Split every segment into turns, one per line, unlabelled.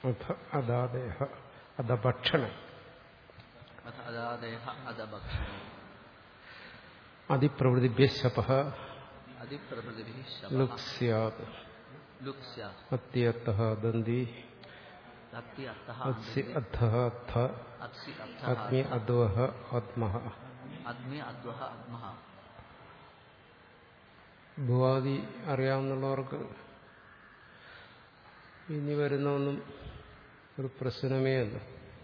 അഥ അദാദേഹ അധഭക്ഷണം
अथ अदादेह अदभक्षणे
അതിപ്രവൃത്തിഭ്യ ശപ
अधिप्रभृतिभिः शपः
ലുക് സ്യാത്
लुक् स्यात्
അത്യർത്ഥ ദന്തി
अत्ति अर्थः
അത്സി അർത്ഥ അർത്ഥ
अत्सि अर्थः
അഗ്നി അദ്വഹ ആത്മഹ
अग्नि अद्वः आत्मः
ഭുവാദി അറിയാവുന്നവർക്ക് ഇനി വരുന്നൊന്നും ഒരു പ്രശ്നമേ അല്ല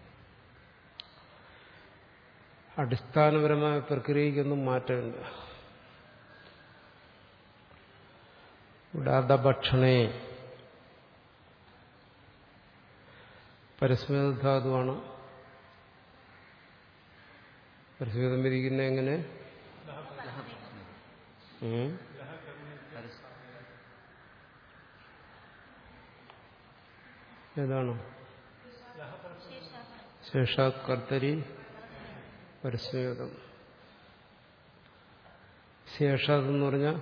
അടിസ്ഥാനപരമായ പ്രക്രിയക്കൊന്നും മാറ്റമില്ല ഇവിടെ അധഭക്ഷണേ പരസ്മധാതുവാണ് പരസ്മേതം വിധിക്കുന്ന എങ്ങനെ ഉം?
परस्-
ഏതാണ് ശേഷാത് കർത്തരി പരസ്മേതം ശേഷാത് എന്ന് പറഞ്ഞാൽ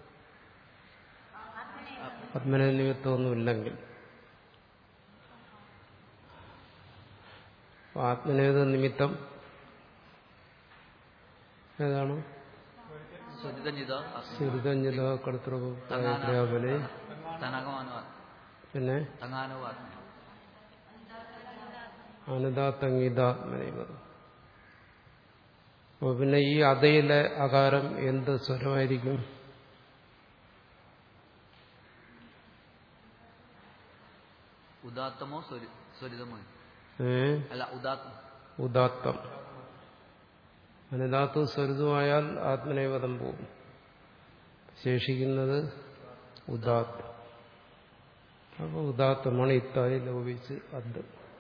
ആത്മന നിമിത്തമൊന്നുമില്ലെങ്കിൽ ആത്മനേത നിമിത്തം ഏതാണ്
स्वरितञ्जित अस्मि
സിരുതഞ്ജിത കർത്തൃപലെ
तनगमानो
പിന്നെ
तङानो आत्मा
അനുദാത്തംഗീതാത്മനേവതം അപ്പൊ പിന്നെ ഈ അതയിലെ അകാരം എന്ത് സ്വരമായിരിക്കും
उदात्तमो स्वरि- स्वरितमो
ഏ
अല്ല उदात्त
ഉദാത്തം അനുദാത്തു സ്വരിതമായാൽ ആത്മനേവതം പോകും ശേഷിക്കുന്നത് ഉദാത്തം അപ്പൊ ഉദാത്തമാണ് ഇത്തായി ലോപിച്ച് അത്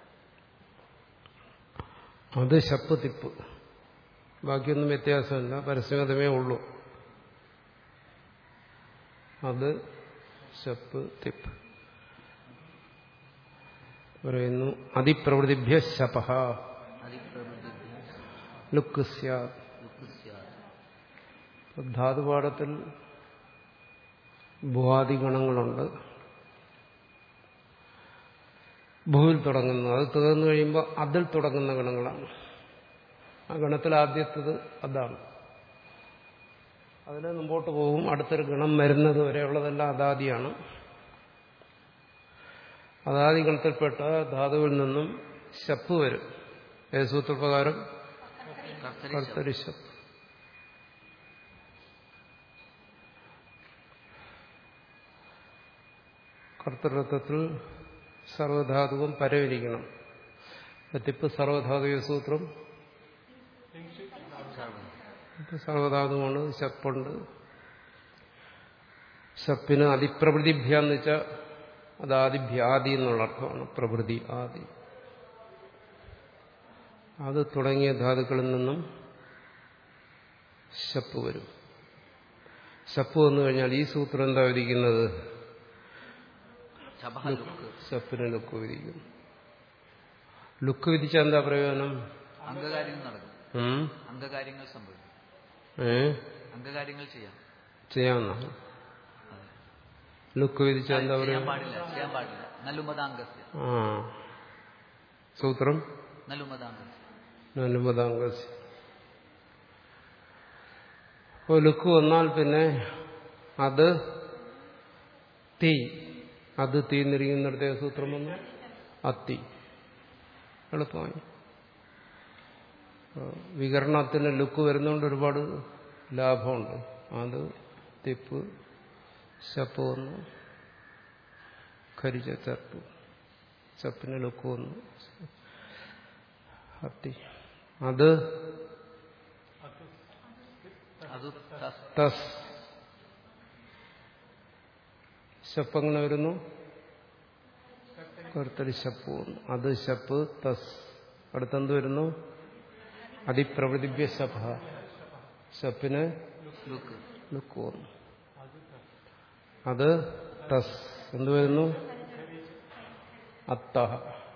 അത് ശപ്പ് തിപ്പ് ബാക്കിയൊന്നും വ്യത്യാസമില്ല പരസ്യമതമേ ഉള്ളൂ അത് ശപ്പ് തിപ്പ് പറയുന്നു അതിപ്രവൃത്തിഭ്യ ശപഹ
अधिप्रवृत्तिभ्यः
ലുക്ക് സ്യാത്
लुक् स्यात्
ധാതുപാഠത്തിൽ ഭുവാദി ഗണങ്ങളുണ്ട് ഭൂവിൽ തുടങ്ങുന്നു അത് തീർന്നു കഴിയുമ്പോൾ അതിൽ തുടങ്ങുന്ന ഗണങ്ങളാണ് ആ ഗണത്തിൽ ആദ്യത്തത് അതാണ് അതിൽ മുമ്പോട്ട് പോകും അടുത്തൊരു ഗണം വരുന്നത് വരെയുള്ളതെല്ലാം അതാദിയാണ് അതാദി ഗണത്തിൽപ്പെട്ട ധാതുവിൽ നിന്നും ശപ്പ് വരും ഏത് സൂത്രപ്രകാരം
कर्तरि
കർത്തരി ശപ്പ് കർത്തൃത്വത്തിൽ സർവധാതുവും പരവിരിക്കണം എത്തിപ്പ് സർവധാതുക സൂത്രം
सर्वं
ഇപ്പൊ സർവധാതുവാണ് ശപ്പുണ്ട് ശപ്പിന് അതിപ്രവൃത്തിഭ്യ എന്ന് വെച്ചാൽ അത് ആദിഭ്യാദി എന്നുള്ള അർത്ഥമാണ് പ്രവൃത്തി ആദി അത് തുടങ്ങിയ ധാതുക്കളിൽ നിന്നും ശപ്പ് വരും ശപ്പ് വന്നു കഴിഞ്ഞാൽ ഈ സൂത്രം എന്താ വിധിക്കുന്നത്
शपः लुक्
ശപ്പിന് ലുക്ക് വിധിക്കും ലുക്ക് വിധിച്ചാൽ എന്താ പ്രയോജനം
അംഗകാര്യങ്ങൾ നടക്കും
ഉം?
അംഗകാര്യങ്ങൾ സംഭവിക്കും
ഏ
അംഗകാര്യങ്ങൾ ചെയ്യാം
ചെയ്യാവുന്ന
അതെ.
ലുക്ക് വിധിച്ചാൽ എന്താ
ചെയ്യാൻ
പറയുക
പാടില്ല ചെയ്യാൻ പാടില്ല നല്ലുമതാംഗസ്യ
ആ സൂത്രം
നല്ലുമതാംഗസ്യ
അനുമതാംഗസ് അപ്പോൾ ലുക്ക് വന്നാൽ പിന്നെ അത് തീ അത് തീ നിരിക്കുന്നിടത്തെ സൂത്രം വന്നു അത്തി എളുപ്പമായി അപ്പോൾ വികരണത്തിന് ലുക്ക് വരുന്നതുകൊണ്ട് ഒരുപാട് ലാഭമുണ്ട് അത് തിപ്പ് ശപ്പ് വന്നു ഖരിച്ച ചർപ്പ് ചപ്പിന് ലുക്ക് വന്നു അത്തി അത്
അത് തസ്
തസ് ശപ്പ് എങ്ങനെ വരുന്നു കറുത്തരി ശപ്പ് വന്നു അത് ശപ്പ് തസ് അടുത്തെന്ത് വരുന്നു അതിപ്രവൃത്തിഭ്യ ശഭ ശപ്പിന്
ലുക്ക്
ലുക്ക് വന്നു അത് തസ് എന്ത് വരുന്നു അത്ത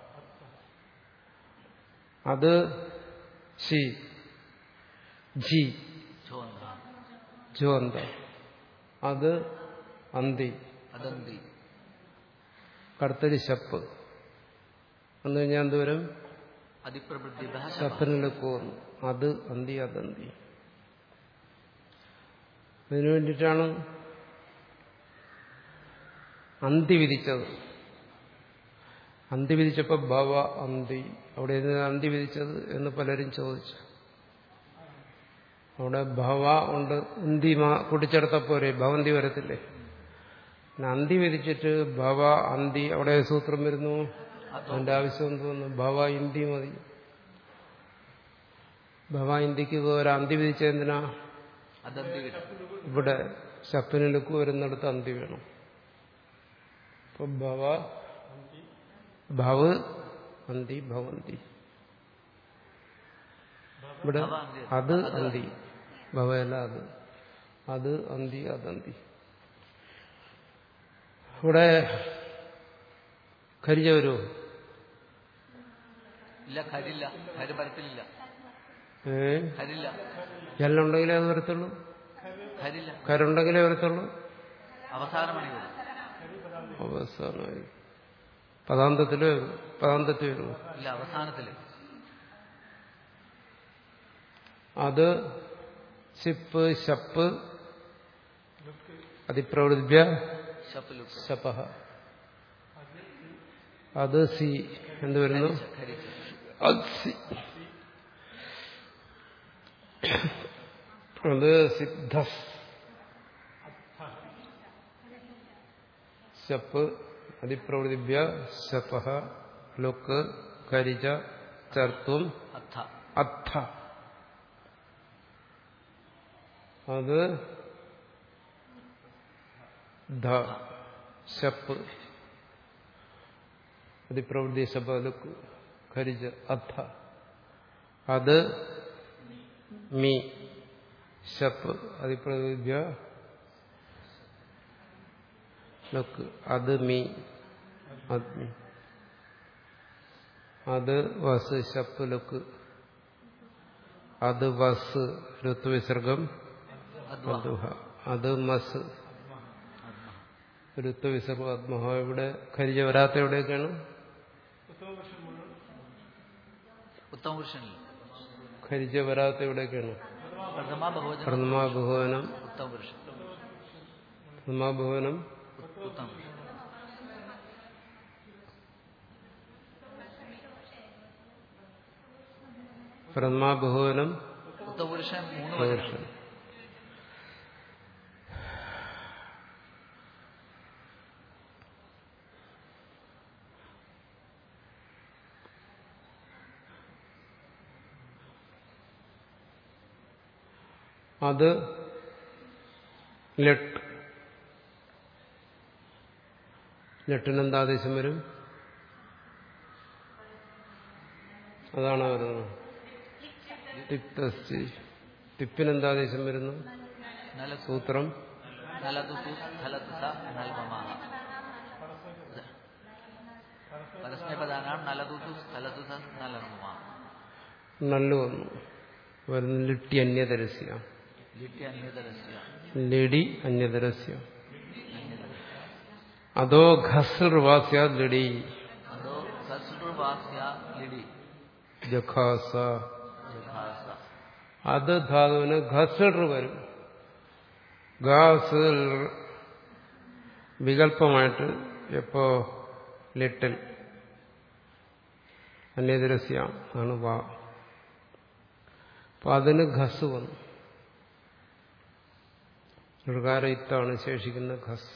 അത് ശി ജി
ഛോന്ത
ജോന്ത അത് അന്തി
അദന്തി
കർത്തരി ശപ്പ് വന്നു കഴിഞ്ഞാൽ എന്തോരം
അതിപ്രവൃത്തിഭ്യः ശപः
ശപ്പനിലേക്ക് വന്നു അത് അന്തി അതന്തി അതിനു വേണ്ടിയിട്ടാണ് അന്തി വിധിച്ചത് അന്തി വിധിച്ചപ്പോ ഭവ അന്തി അവിടെ നിന്ന് അന്തി വിധിച്ചത് എന്ന് പലരും ചോദിച്ചു അവിടെ ഭവ ഉണ്ട് അന്തി മാ- കൂട്ടിച്ചേർത്ത പോരെ ഭവന്തി വരത്തില്ലേ പിന്നെ അന്തി വിധിച്ചിട്ട് ഭവ അന്തി അവിടെ സൂത്രം വരുന്നു അതിന്റെ ആവശ്യം തോന്നുന്നു ഭവ ഇന്തി മതി ഭവ ഇന്ത്യക്ക് ഒരു അന്തി വിധിച്ച എന്തിനാ
അദന്തി വരും
ഇവിടെ ശപ്പനിലേക്ക് വരുന്നിടത്ത് അന്തി വേണം അപ്പൊ ഭവ ഭവ് അന്തി ഭവന്തി ഇവിടെ
ഭവ അന്തി.
അത് അന്തി ഭവയല്ല അത് അത് അന്തി അതന്തി ഇവിടെ ഖരിജ വരുമോ
ഇല്ല കരില്ല കര് പരത്തിലില്ല
ഏ
കരില്ല
ജലുണ്ടെങ്കിലേ അത് വരത്തുള്ളൂ
കരില്ല
കരുണ്ടെങ്കിലേ വരത്തുള്ളൂ
അവസാനമാണ് ഇത്
അവസാനമായി പദാന്തത്തില് പദാന്തത്തിൽ വരുമോ
ഇല്ല അവസാനത്തില്
അത് സിപ്പ് ശപ്പ് അതിപ്രവൃത്തിഭ്യ
ശപ്പലുക്ക്
ശപഹ അത് സി എന്ത് വരുന്നു
ഖരിച്ച
അത് സി അത് സിദ്ധസ് ശപ്പ് അതിപ്രവൃത്തിഭ്യ ശപഹ ലുക്ക് കരിച ചർത്തും
അർത്ഥ
അർത്ഥ അത് ധ ശപ്പ് അതിപ്രവൃത്തി ശബലുക്ക് ഖരിജ അർത്ഥ അത് മീ ശപ്പ് അതിപ്രവൃത്തിഭ്യ ലുക്ക് അത് മീ അഗ്നി അത് വസ് ശപ്പ് ലുക്ക് അത് വസ് ഋത്വവിസർഗം
അദ്വ
അദ്വഹ അത് മസ് ഋത്വവിസർഗം ആത്മഹ ഇവിടെ ഖരിജ വരാത്ത എവിടെയൊക്കെയാണ്
ഉത്തമ പുരുഷനിൽ
ഖരിജ വരാത്ത എവിടെയൊക്കെയാണ്
പ്രഥമ ബഹുവചന
പ്രഥമാഭുവനം
ഉത്തമ പുരുഷൻ
പ്രഥമാഭുവനം
ഉത്തമ പുരുഷൻ
പ്രഥമാഭുവനം
ഉത്തമ പുരുഷൻ മൂന്ന് വചനങ്ങൾ
പുരുഷൻ അത് ലെട്ട് ലെട്ടിന് എന്താ ആദേശം വരും അതാണ് വരുന്നത് ടിപ്തസ്തി ടിപ്പിന് എന്താ ആദേശം വരുന്നു
നലസു
സൂത്രം
നലതുസു സ്ഥലതുസ നൽമമാഹ പരസ്മയപദാനാം നലതുസു സ്ഥലതുസ നലർമമാഹ
നല്ലു വന്നു വരുന്നു ലിട്ടി അന്യതരസ്യ
ലിറ്റി അന്യതരസ്യ
ലിടി അന്യതരസ്യ
അന്യതര
അതോ ഘസ്വാസ്യ ലിടി
അതോ സസ്രുവാസ്യ ലിടി
ജഖാസ
ജഘാസ
അത് ധാതുവിന് ഘസർ വരും ഗാസ് വികല്പമായിട്ട് എപ്പോ ലിട്ടിൽ അന്യതരസ്യ ആണ് വാ അപ്പൊ അതിന് ഘസ് വന്നു ഋകാരയിത്താണ് ശേഷിക്കുന്ന ഘസ്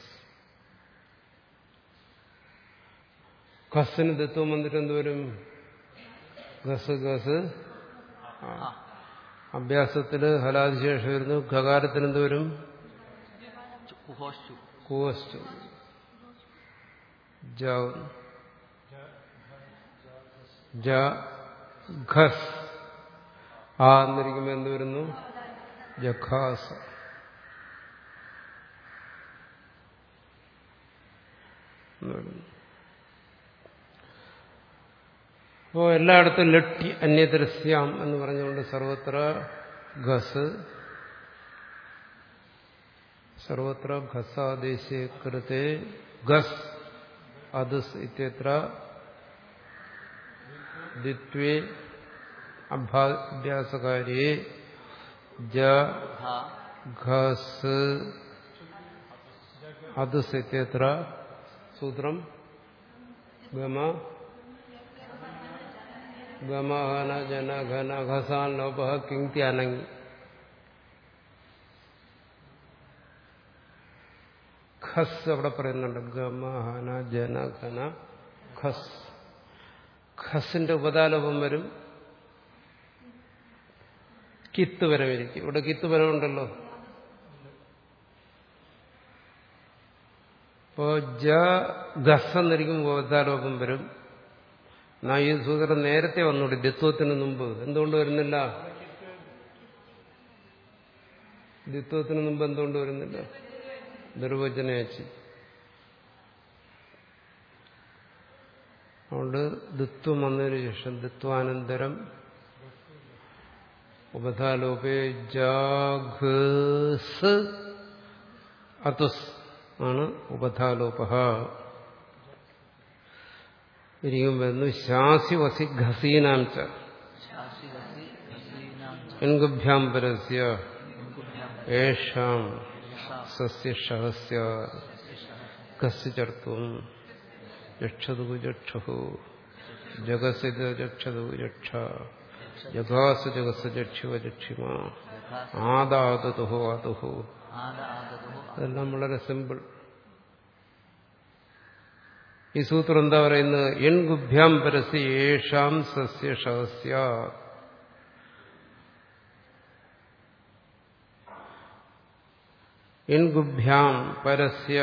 ഘസ്സിന് ദത്വം വന്നിട്ട് എന്തുവരും ഘസ് ഘസ് ആ.
ആ
അഭ്യാസത്തില് ഹലാദിശേഷം വരുന്നു ഖകാരത്തിന് എന്തുവരും
ചു- കുഹോശ്ചു
കൂവസ്റ്റു ജാവും ജ ഘസ് ആ എന്നിരിക്കുമ്പോ എന്ത് വരുന്നു ജഖാസ എന്ന് വരുന്നു. അപ്പോ എല്ലായിടത്തും ലട്ടി അന്യദൃശ്യാം എന്ന് പറഞ്ഞുകൊണ്ട് സർവത്ര ഘസ് സർവത്ര ഘസാദേശേ കൃത്തെ ഗസ് അദസ് ഇത്യത്ര ദ്വിത്വേ അഭ്യാസകാര്യേ ജ
धा
ഘസ് അത് സത്യത്ര സൂത്രം ഗമ ഗമഹന ജന ഘന ഘസാൻ ലോപ കിങ്ത്യാനങ്ങി ഖസ് അവിടെ പറയുന്നുണ്ട് ഗമഹന ജന ഘന ഖസ് ഖസിന്റെ ഉപതാലോപം വരും കിത്ത് വരവിരിക്കും ഇവിടെ കിത്ത് വരവുണ്ടല്ലോ ഇപ്പോ ജ ഗസ് എന്നിരിക്കുമ്പോൾ ഉപതാലോപം വരും എന്നാ ഈ സൂത്രം നേരത്തെ വന്നൂടെ ദ്വിത്വത്തിന് മുമ്പ് എന്തുകൊണ്ട് വരുന്നില്ല ദ്വിത്വത്തിന് മുമ്പ് എന്തുകൊണ്ട് വരുന്നില്ല നിർവചനയച്ച് അതുകൊണ്ട് ദ്വിത്വം വന്നതിന് ശേഷം ദ്വിത്വാനന്തരം ഉപധാലോപേ ജാഘസ് അതുസ് ആണ് ഉപധാലോപ ഇരിക്കും വരുന്നു ശാസി വസി ഘസീനാം ച
शासि वसि वसीनां च
എൻഗുഭ്യാം പരസ്യ
इन्दुभ्यां
ഏഷാം
येषां
സസ്യഷഹസ്യ കസ്യചർത്തും ജക്ഷതു ജക്ഷു ജഗസിത ജക്ഷതു ജക്ഷ ജഗാസ ജഗസ ജക്ഷിവ ജക്ഷിമ
यथा
ആദാതുഹു അതുഹു
आद आगतः
അതെല്ലാം വളരെ സിമ്പിൾ ഈ സൂത്രം എന്താ പറയുന്നത് എൻ ഗുഭ്യാം പരസ്യ യേഷാം സസ്യഷഹസ്യ എൻ ഗുഭ്യാം പരസ്യ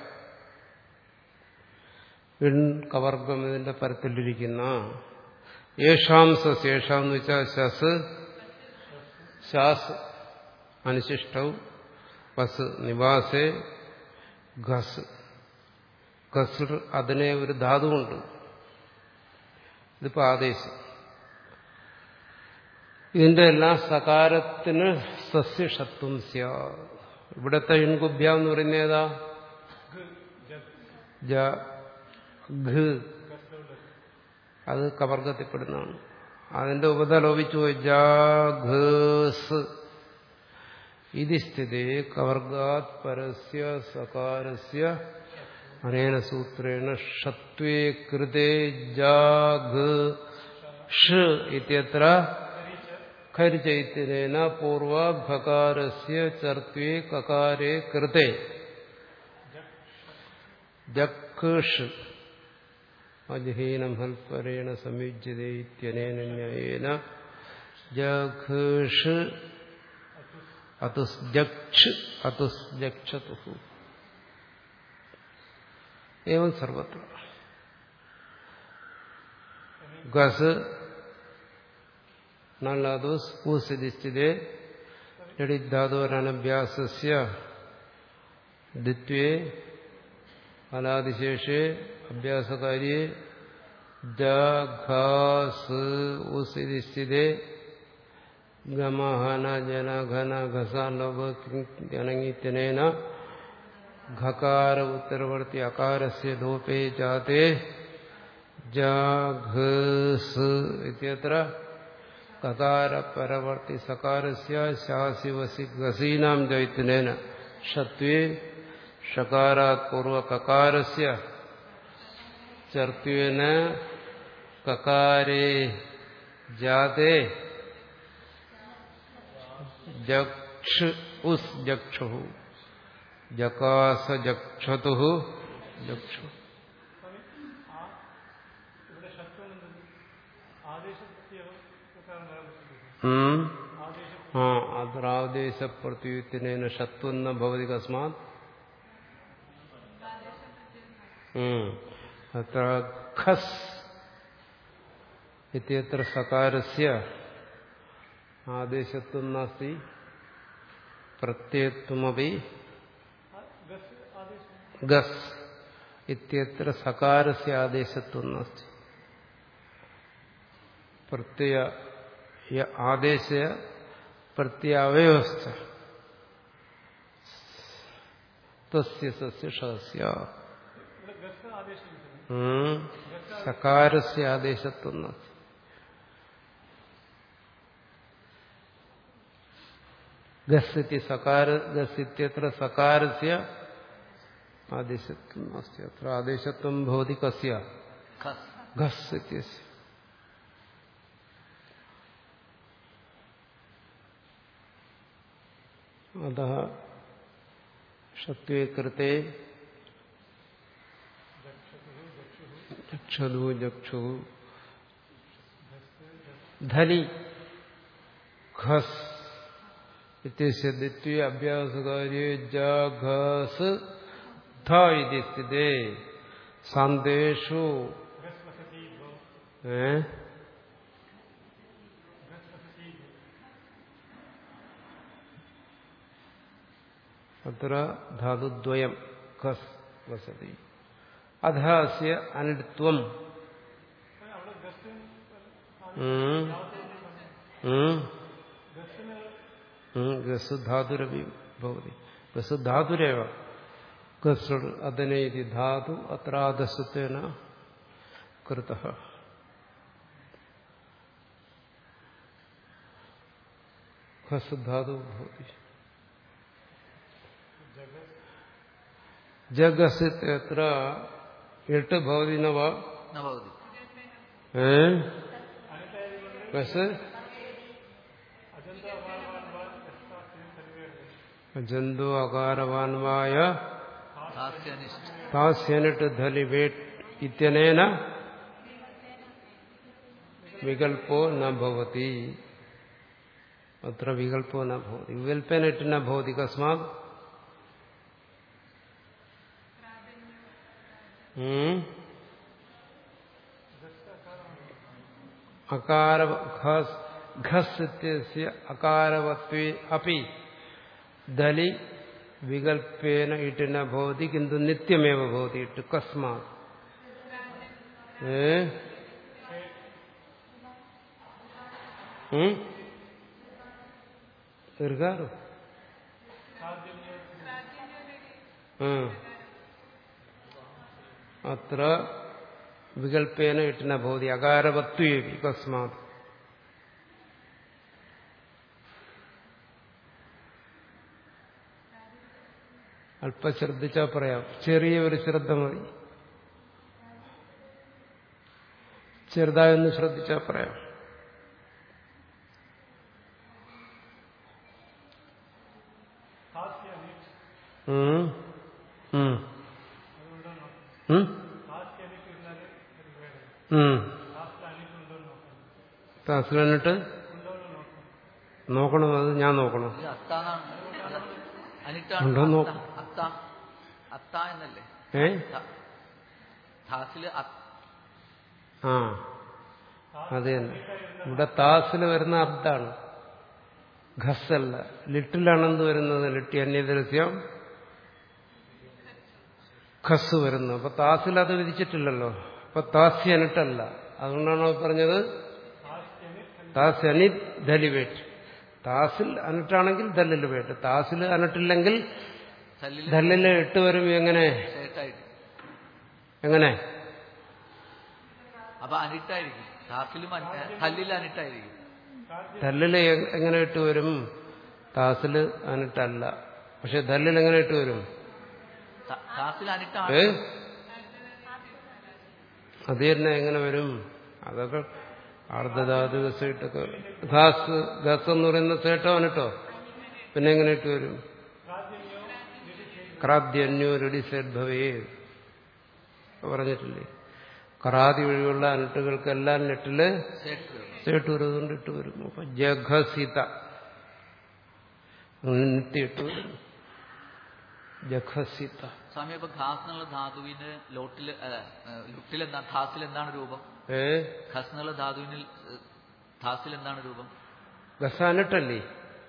എൺ കവർഗം ഇതിന്റെ പരത്തിലിരിക്കുന്ന യേഷാം സസ് യേഷാം എന്ന് വെച്ചാൽ ശസ് ശാസ് അനുശിഷ്ടവും വസ് നിവാസേ ഘസ് ഘസ് അതിനെ ഒരു ധാതുവുണ്ട് ഇതിപ്പോ ആദേശം ഇതിന്റെ എല്ലാം സകാരത്തിന് സസ്യഷത്വം സ്യാ ഇവിടത്തെ ഇൺകുഭ്യ എന്ന് പറയുന്ന ഏതാ ജ ഘ് അത് കവർഗത്തിൽപ്പെടുന്നതാണ് അതിന്റെ ഉപതലോപിച്ചു പോയി ജാഘസ് ഇതി സ്ഥിതി കവർഗാത് പരസ്യ സകാരസ്യ അനേന സൂത്രേണ ഷത്വേ കൃതേ ജാഘ് ഷ് ഇത്യത്ര ഖരിചൈത്യനേന പൂർവഭകാരസ്യ ചർത്തേ കകാരേ കൃതേ ജക്ഷ് അജഹീനം ഹൽപരേണ സംയുജ്യതേ ഇത്യനേന ന്യായേന ജഘ്ഷ് അതുസ്ജക്ഷ് അതുസ്ജക്ഷതു ഏവം സർവത്ര ഗസ് നല്ലാദോസ് പൂസ്ഥിതിസ്ഥിതേ ലളിധാതോരനഭ്യാസസ്യ ദ്വിത്വേ അനാദിശേഷേ അഭ്യാസകാര്യേ ജാസ് ഉസ്ഥിതിസ്ഥിതേ ഗമഹന ജന ഘന ഘസ ലോഭ ജനങ്ങിത്യനേന ഘകാര ഉത്തരവർത്തി അകാരസ്യ ലോപേ ജാതേ ജാഘസ് ഇത്യത്ര കകാര പരവർത്തി സകാരസ്യ ശാസി വസി ഗസീനാം ജൈത്യനേന ഷത്വേ ഷകാരാത് പൂർവ കകാരസ്യ ചർത്തുവേന കകാരേ ജാതേ ജക്ഷ് ഉസ് ജക്ഷു ജകാസ ജക്ഷതു ജക്ഷു ഉം. ആ അദ്രാദേശപ്രത്യുത്തിനേന ഷത്വം ന ഭവതി കസ്മാത് ഉം. അത്ര ഖസ് ഇത്യത്ര സകാരസ്യ ആദേശത്വം നാസ്തി പ്രത്യയത്വമപി ഗസ് ഇത്യത്ര സകാരസ്യ ആദേശത്വം നാസ്തി പ്രത്യയ യ ആദേശ പ്രത്യവ്യവസ്ഥ തസ്യ സസ്യ ഷസ്യ ഉം. സകാരസ്യ ആദേശത്വം നാസ്തി ഗസ്സിത്തി സകാര ഗസ്സിത്യത്ര സകാരസ്യ ആദേശത്വം നാസ്തി അത്ര ആദേശത്വം ഭവതി കസ്യ
ഖസ്
ഘസ് ഇത്യസ്യ അത ഷത്വേ കൃത്തെ ചക്ഷതു ചക്ഷു ധലി ഘസ് ഇത്യസ്യ ദ്വിത്വീയ അഭ്യാസകാര്യ ജഘസ് ധ ഇതി സ്ഥിതേ സാന്തേഷു ഏ അത്ര ധാതുദ്വയം ഖസ് വസതി അധ അസ്യ അനിത്വം ഉം. ഉം. ഉം. ഗസ് ധാതുരവി ഭവതി ഗസ് ധാതുരേവ ഗസ് അതനേതി ധാതു അത്ര ആദസ്യത്വേന കൃത ഖസ് ധാതു ഭവതി ജഗസ് എത്ര എട്ട് ഭവതി നവ
ന ഭവതി
ഏ ഗസ് ജന്തു അകാരവാൻവായ
ഹാസ്യനിഷ്ഠ
താസ്യനിട്ട് ധലി വേട്ട് ഇത്യനേന വികൽപ്പോ ന ഭവതി അത്ര വികൽപ്പോ ന ഭവതി വികൽപ്പേനിട്ട് ന ഭവതി കസ്മാത് ഉം? അകാര ഘസ് ഘസ് ഇത്യസ്യ അകാരവത്വേ അപി ദലി വികൽപ്പേന ഇട്ട് ന ഭവതി കിന്തു നിത്യമേവ ഭവതി ഇട്ട് കസ്മാത് ഏ ഉം? ദീർഘാരോ ഉം. അത്ര വികൽപ്പേന ഇട്ടിന ഭവതി അകാരവത്വേപി കസ്മാത് അല്പ ശ്രദ്ധിച്ചാ പറയാം ചെറിയ ഒരു ശ്രദ്ധ മതി ചെറുതായൊന്ന് ശ്രദ്ധിച്ചാ പറയാം ഉം. ഉം. ഉം. ഉം. താസിലന്നിട്ട് നോക്കണം അത് ഞാൻ നോക്കണം
ഇത് അത്താന്നാണ് അല്ല, അനിറ്റാണ്
ഉണ്ടോ
അത്ത
നോക്ക്.
അത്ത അത്ത എന്നല്ലേ
ഏ
ത- ധാസില് അത്ത
ആ അത് തന്നെ ഇവിടെ താസിൽ വരുന്ന അബ്ദാണ് ഘസ്സല്ല ലിറ്റിലാണെന്ത് വരുന്നത് ലിട്ടി അന്യദൃശ്യം ഖസ് വരുന്നു അപ്പൊ താസിൽ അത് വിധിച്ചിട്ടില്ലല്ലോ അപ്പൊ താസ്യനിട്ടല്ല അതുകൊണ്ടാണ് അത് പറഞ്ഞത് താസ്യനി ദലിവേറ്റ് താസിൽ അനിട്ടാണെങ്കിൽ ദല്ലിൽ വേട്ട് താസിൽ അനിട്ടില്ലെങ്കിൽ
തല്ലില്
ദല്ലിൽ ഇട്ട് വരും എങ്ങനെ
ഷേട്ടായിട്ട്
എങ്ങനെ
അപ്പൊ അനിട്ടായിരിക്കും ധാസിലും അനി- തല്ലില് അനിട്ടായിരിക്കും
ദല്ലില് എ- എങ്ങനെ ഇട്ട് വരും താസില് അനിട്ടല്ല പക്ഷെ ദല്ലിൽ എങ്ങനെ ഇട്ട് വരും
ത- ധാസിൽ
ഏ
അനിട്ടാണ്
അത് തന്നെ എങ്ങനെ വരും അതൊക്കെ അർദ്ധധാതുക സേട്ടൊക്കെ ഘാസ് ഘസ് എന്ന് പറയുന്ന സേട്ടോ അനിട്ടോ പിന്നെ എങ്ങനെ ഇട്ട് വരും ക്രാദ്യന്യോ റെഡി സെറ്റ് ഭവേ പറഞ്ഞിട്ടില്ലേ ക്രാതി ഒഴിയുള്ള അനിട്ടുകൾക്കെല്ലാം നെറ്റില്
ഷേട്ട് വരും.
സേട്ട് വരുന്നതുകൊണ്ട് ഇട്ട് വരും അപ്പൊ ജഘസിത അങ്ങനെ നിത്യം ഇട്ട് വരും ജഘസിത
സ്വാമി അപ്പൊ ഖാസ് എന്നുള്ള ധാതുവിന് ലോട്ടില് അല്ല, ഏഹ്, ലുട്ടിൽ എന്താ ഖാസിൽ എന്താണ് രൂപം
ഏ
ഖസ് എന്നുള്ള ധാതുവിന് ഏഹ്, ധാസിൽ എന്താണ് രൂപം
ഗസാനിട്ടല്ലേ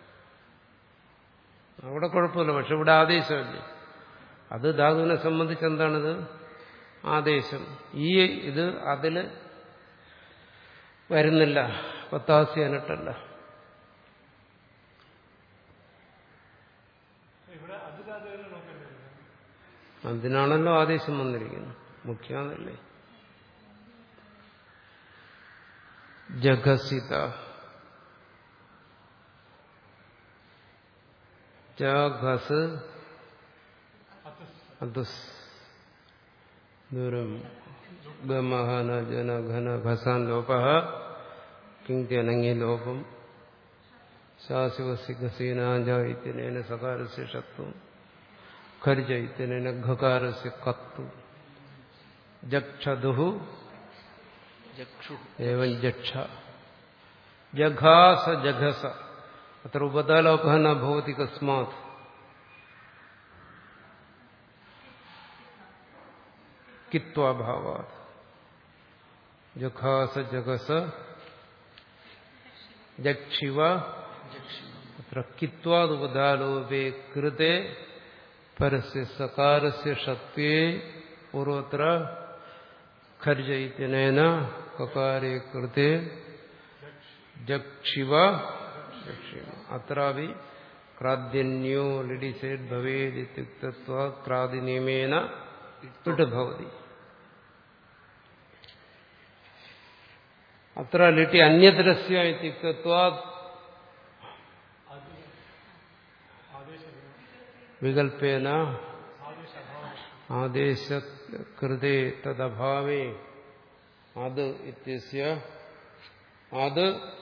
അവിടെ കുഴപ്പമില്ല പക്ഷെ ഇവിടെ ആദേശമല്ലേ അത് ധാതുവിനെ സംബന്ധിച്ച് എന്താണിത് ആദേശം ഈ ഇത് അതില് വരുന്നില്ല പത്താസി അനിട്ടല്ല അതിനാണല്ലോ ആദേശം വന്നിരിക്കുന്നത് മുഖ്യാന്നല്ലേ ജഗസിത ജഘസ് അതുസ് ദൂരം ഗമഹന ജന ഘന ഘസാൻ ലോപ കിങ്ത്യനങ്ങി ലോപം ശാശിവസി ഘസീനാജായിത്യനേന സകാരസ്യ ഷത്വം ഖർജയിത്യനേന ഘകാരസ്യ കത്തു ജക്ഷതുഹു
ജക്ഷു
ഏവം ജക്ഷ ജഘാസ ജഘസ അത്ര ഉപതാലോപ ന ഭവതി കസ്മാത് കിത്വാഭാവാത് ജഘാസ ജഘസ ജക്ഷിവ അത്ര കിത്വാദുപതാലോപേ കൃതേ പരസ്യ സകാരസ്യ ഷത്വേ പൂർവത്ര ഖർജയിത്യനേന കകാരേ കൃതേ ജക്ഷിവ ജക്ഷിവ അത്രാപി ക്രാദ്യന്യോ ലിഡിസേഡ് ഭവേദിത്യുക്തത്വ ക്രാദിനിയമേന ഇട്ട് ഭവതി അത്ര ലിട്ടി അന്യതരസ്യ ഇത്യുക്തത്വാ വികൽപ്പേന ആദേശകൃതേ തദഭാവേ അത് ഇത്യസ്യ അത്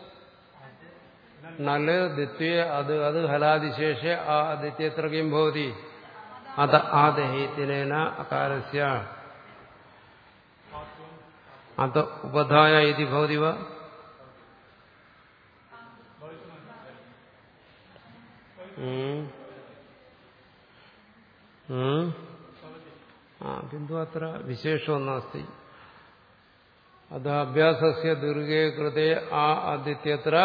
നല് ദിത്വേ അത് അത് ഹലാദിശേഷ ആ ദിത്യത്ര കിം ഭവതി അത് ആദഹേത്തിനേന അകാരസ്യ അത് ഉപധായ ഇതി ഭവതി വ ഉം. ഉം. ആ കിന്തു അത്ര വിശേഷോ നാസ്തി അത് അഭ്യാസസ്യ ദീർഘേ കൃതേ ആ ആദിത്യത്ര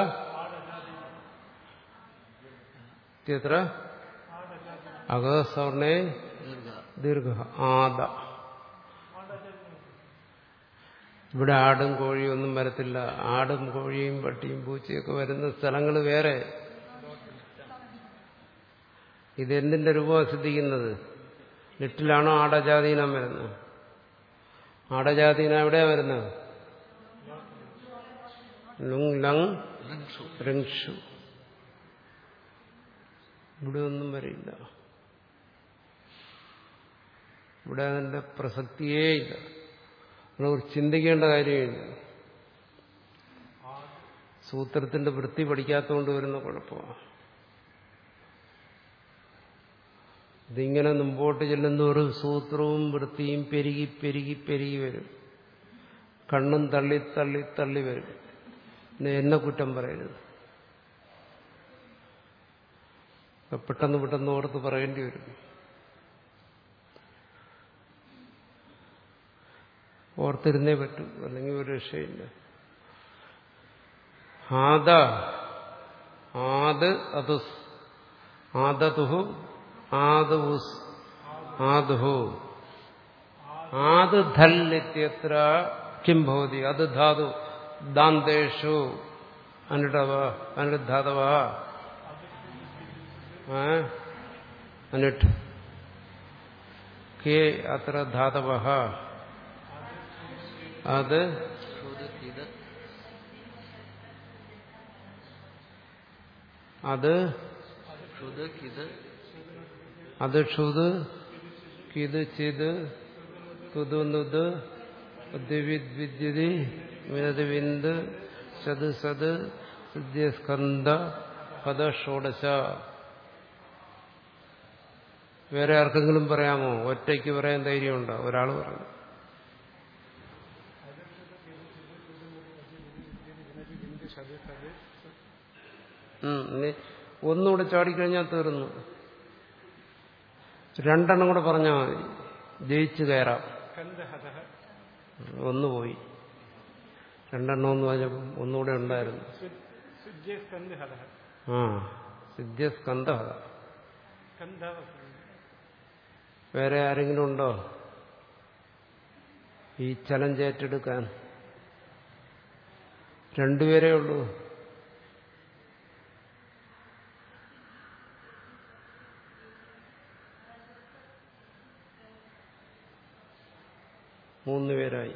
ഇത്യത്ര അകസവർണേ
ദീർഘ
ദീർഘ ആദ ഇവിടെ ആടും കോഴിയും ഒന്നും വരത്തില്ല ആടും കോഴിയും പട്ടിയും പൂച്ചയൊക്കെ വരുന്ന സ്ഥലങ്ങൾ വേറെ ഇതെന്തിന്റെ രൂപമാണ് സിദ്ധിക്കുന്നത് ലിറ്റിലാണോ ആടജാതീനം വരുന്നത് ആടജാതീനം എവിടെയാ വരുന്നത് ലുങ് ലങ്
ഋക്ഷു
റിങ്ഷു ഇവിടെ ഒന്നും വരില്ല ഇവിടെ അതിന്റെ പ്രസക്തിയേ ഇല്ല നമ്മൾ ചിന്തിക്കേണ്ട കാര്യമില്ല സൂത്രത്തിന്റെ വൃത്തി പഠിക്കാത്തതുകൊണ്ട് വരുന്ന കുഴപ്പമാണ് ഇതിങ്ങനെ മുമ്പോട്ട് ചെല്ലുന്നവരും സൂത്രവും വൃത്തിയും പെരുകി പെരുകി പെരുകി വരും കണ്ണും തള്ളി തള്ളി തള്ളി വരും പിന്നെ എന്നെ കുറ്റം പറയരുത് പെട്ടെന്ന് പെട്ടെന്ന് ഓർത്ത് പറയേണ്ടി വരും ഓർത്തിരുന്നേ പറ്റൂ അല്ലെങ്കിൽ ഒരു രക്ഷയില്ല ആദ ആദ് അതുസ് ആദതുഹു ആദുസ് ആദുഹു ആദ് ധൽ ഇത്യത്ര കിം ഭവതി അത് ധാതു ദാന്തേഷു അനുടവ അനുധാതവ അനുട്ട് കെ അത്ര ധാതവ അത്
ക്ഷുത് ഇത്
അത്
ക്ഷുത് കിത്
അത് ക്ഷുത് കിത് ചിത് കുതുന്നുത് ഉദ്വിദ് വിദ്യുതി വിനത് വിന്ത് സത് സത് സിദ്ധ്യസ്കന്ധ പദ ഷോഡശ വേറെ ആർക്കെങ്കിലും പറയാമോ ഒറ്റയ്ക്ക് പറയാൻ ധൈര്യമുണ്ടോ ഒരാൾ പറഞ്ഞു ഉം, ഇനി ഒന്നുകൂടെ ചാടിക്കഴിഞ്ഞാൽ തീർന്നു രണ്ടെണ്ണം കൂടെ പറഞ്ഞാൽ മതി ജയിച്ചു കയറാം ഒന്ന് പോയി രണ്ടെണ്ണം എന്ന് പറഞ്ഞപ്പം ഒന്നുകൂടെ ഉണ്ടായിരുന്നു ആ സിദ്ധ്യസ്കന്ധ വേറെ ആരെങ്കിലും ഉണ്ടോ ഈ ചലഞ്ച് ഏറ്റെടുക്കാൻ രണ്ടുപേരേ ഉള്ളൂ മൂന്ന് പേരായി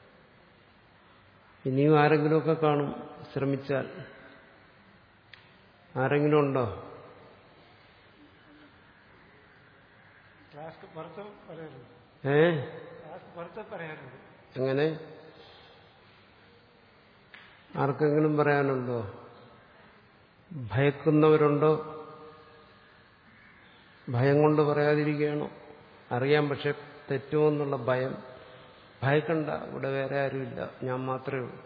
ഇനിയും ആരെങ്കിലുമൊക്കെ കാണും ശ്രമിച്ചാൽ ആരെങ്കിലും ഉണ്ടോ
പുറത്ത് പറയാറുണ്ട്
ഏ
പുറത്ത് പറയാറുണ്ട്
എങ്ങനെ ആർക്കെങ്കിലും പറയാനുണ്ടോ ഭയക്കുന്നവരുണ്ടോ ഭയം കൊണ്ട് പറയാതിരിക്കുകയാണോ അറിയാം പക്ഷെ തെറ്റുമോ എന്നുള്ള ഭയം ഭയക്കണ്ട ഇവിടെ വേറെ ആരുമില്ല ഞാൻ മാത്രമേ ഉള്ളൂ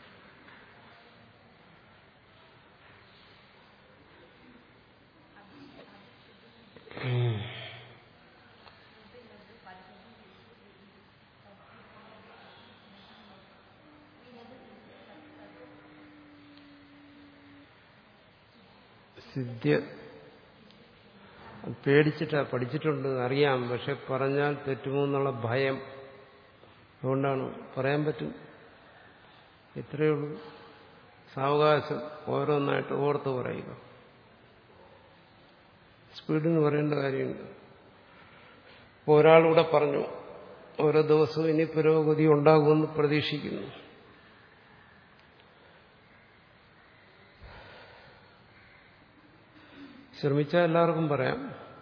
സിദ്ധ്യ പേടിച്ചിട്ടാ പഠിച്ചിട്ടുണ്ട് അറിയാം പക്ഷെ പറഞ്ഞാൽ തെറ്റുമോ എന്നുള്ള ഭയം അതുകൊണ്ടാണ് പറയാൻ പറ്റും ഇത്രയേ ഉള്ളൂ സാവകാശം ഓരോന്നായിട്ട് ഓർത്ത് പറയുക സ്പീഡിന് പറയേണ്ട കാര്യമുണ്ട് ഇപ്പോൾ ഒരാളിവിടെ പറഞ്ഞു ഓരോ ദിവസവും ഇനി പുരോഗതി ഉണ്ടാകുമെന്ന് പ്രതീക്ഷിക്കുന്നു ശ്രമിച്ചാൽ എല്ലാവർക്കും പറയാം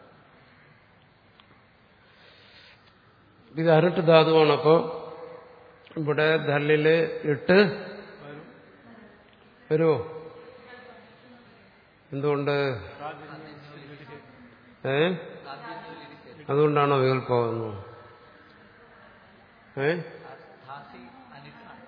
ഇത് അരട്ട് ധാതുവാണ് അപ്പോൾ ഇവിടെ ധല്ലില് ഇട്ട് വരുമോ എന്തുകൊണ്ട് ഏ അതുകൊണ്ടാണോ വികല്പമാകുന്നു ഏ
ധാസി അനിറ്റാണ്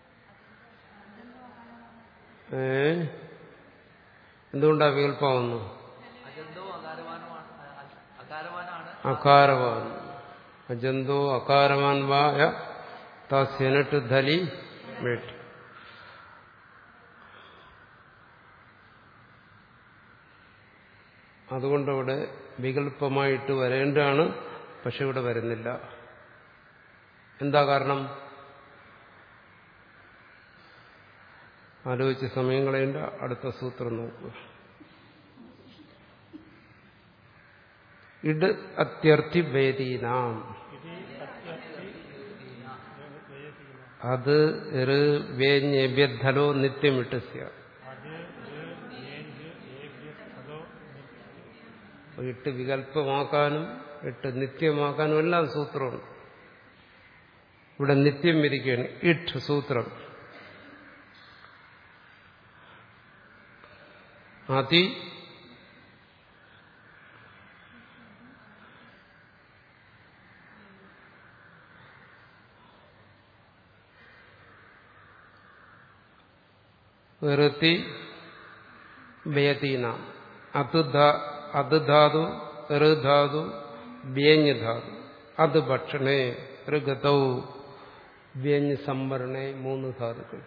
ഏ എന്തുകൊണ്ടാ വികല്പമാകുന്നു
അജന്തോ അകാരവാനുമാണ് അകാരവാനാണ്
അകാരവാൻ അജന്തോ അകാരവാൻ വായ തസ്യനട്ട് ധലി വേട്ട് അതുകൊണ്ടവിടെ വികല്പമായിട്ട് വരേണ്ടതാണ് പക്ഷെ ഇവിടെ വരുന്നില്ല എന്താ കാരണം ആലോചിച്ച് സമയം കളയേണ്ട അടുത്ത സൂത്രം നോക്കുക ഇട് അത്യർത്ഥി വേദീനാം അത് വേദ്യധലോ നിത്യമിട്ടസ്യ ഇട്ട് വികല്പമാക്കാനും ഇട്ട് നിത്യമാക്കാനും എല്ലാം സൂത്രമുണ്ട് ഇവിടെ നിത്യം വിധിക്കുകയാണ് ഇട്ട് സൂത്രം അതി ഋതി വ്യതീന അത് അത് ധാതു ഋധാതു വ്യഞ്ജധാതു അത് ഭക്ഷണേ ഋഗതൗ വ്യഞ്ജ സംവരണേ മൂന്ന് ധാതുക്കൾ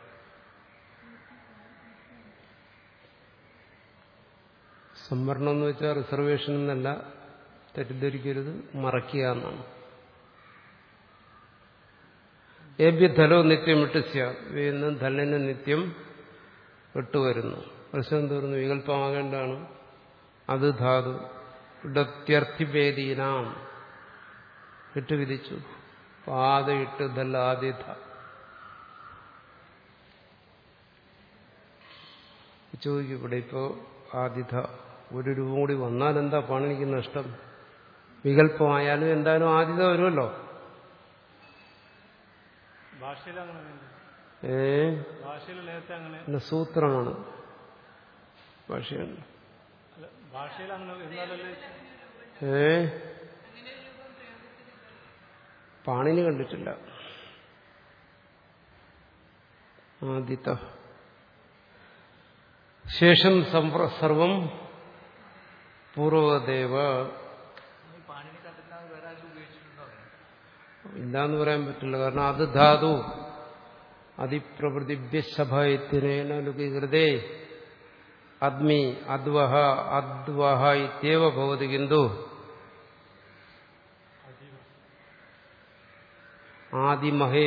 സംവരണം എന്ന് വെച്ചാൽ റിസർവേഷൻ എന്നല്ല തെറ്റിദ്ധരിക്കരുത് മറയ്ക്കുക എന്നാണ് ഏഭ്യധലോ നിത്യം വിട്ടുസ്യാന്ന് ധലിന് നിത്യം വിട്ടുവരുന്നു പ്രശ്നം തീർന്നു വികല്പമാകേണ്ടതാണ് അത് ധാതു ഇടത്യർത്ഥിവേദീനാം ഇട്ട് വിധിച്ചു പാത ഇട്ട് ധല്ല ആദ്യധ ചോദിക്കും ഇവിടെ ഇപ്പോ ആദ്യധ ഒരു രൂപം കൂടി വന്നാൽ എന്താ പാണിനിക്ക് നഷ്ടം വികല്പമായാലും എന്തായാലും ആദ്യത വരുമല്ലോ
ഭാഷയിൽ അങ്ങനെ
ഏ
ഭാഷയിൽ നേരത്തെ അങ്ങനെ
പിന്നെ സൂത്രമാണ് ഭാഷയുണ്ട്
അല്ല, ഭാഷയിൽ അങ്ങനെ എന്നാലല്ലേ
ഏ പാണിനി കണ്ടിട്ടില്ല ആദിത്ത ശേഷം സംപ്ര- സർവം പൂർവദേവ
ഈ പാണിനി കണ്ടിട്ട് വേറെ ആരും ഉപയോഗിച്ചിട്ടുണ്ടോ അങ്ങനെ?
ഇല്ലാന്ന് പറയാൻ പറ്റില്ല കാരണം അത് ധാതു അതിപ്രവൃത്തിഭ്യസഭയത്തിനേന ലുകീകൃതേ അദ്മി അദ്വഹ അദ്വഹ ഇത്യവ ഭവതി കിന്തു ആദിമഹേ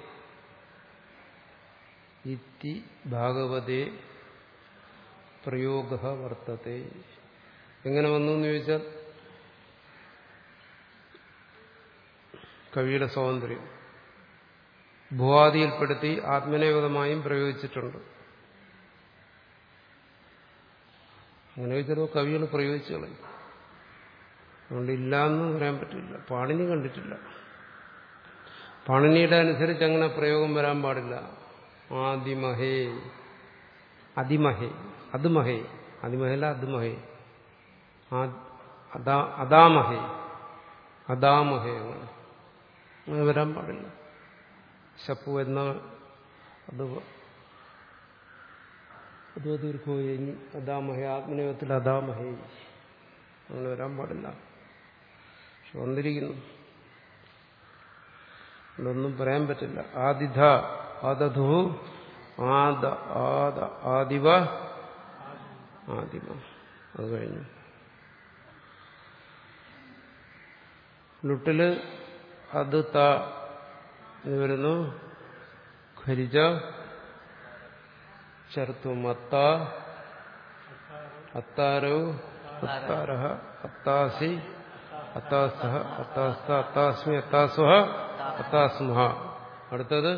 ഇത്തി ഭാഗവതേ പ്രയോഗ വർത്തത്തെ എങ്ങനെ വന്നു എന്ന് ചോദിച്ചാൽ കവിയുടെ സ്വാതന്ത്ര്യം ഭുവാദിയിൽപ്പെടുത്തി ആത്മനേപതമായും പ്രയോഗിച്ചിട്ടുണ്ട് അങ്ങനെ ചിലപ്പോൾ കവികൾ പ്രയോഗിച്ചു കളയും അതുകൊണ്ട് ഇല്ല എന്ന് പറയാൻ പറ്റില്ല പാണിനി കണ്ടിട്ടില്ല പാണിനിയുടെ അനുസരിച്ച് അങ്ങനെ പ്രയോഗം വരാൻ പാടില്ല ആദിമഹേ അതിമഹേ അതുമഹേ അതിമഹല അതുമഹേ ആ- അദാ- അദാമഹേ അദാമഹേ അങ്ങനെ അങ്ങനെ വരാൻ പാടില്ല ശപ്പു എന്ന അത് അതോ ദീർഘോയി അദാമഹേ ആത്മനിയോഗത്തിൽ അദാമഹേ അങ്ങനെ വരാൻ പാടില്ല പക്ഷെ വന്നിരിക്കുന്നു ഇതൊന്നും പറയാൻ പറ്റില്ല ആദിധ ആദധു ആദ ആദ ആദിവ ആദിമ അത് കഴിഞ്ഞു ലുട്ടില് അത് ത എന്ന് വരുന്നു ഖരിജ ചർത്തും അത്ത അത്താരോ അത്താര അത്താസി അത്താസ്തഹ അത്താസ്ത അത്താസ്മി അത്താസ്വഹ അത്താസ്മഹ അടുത്തത്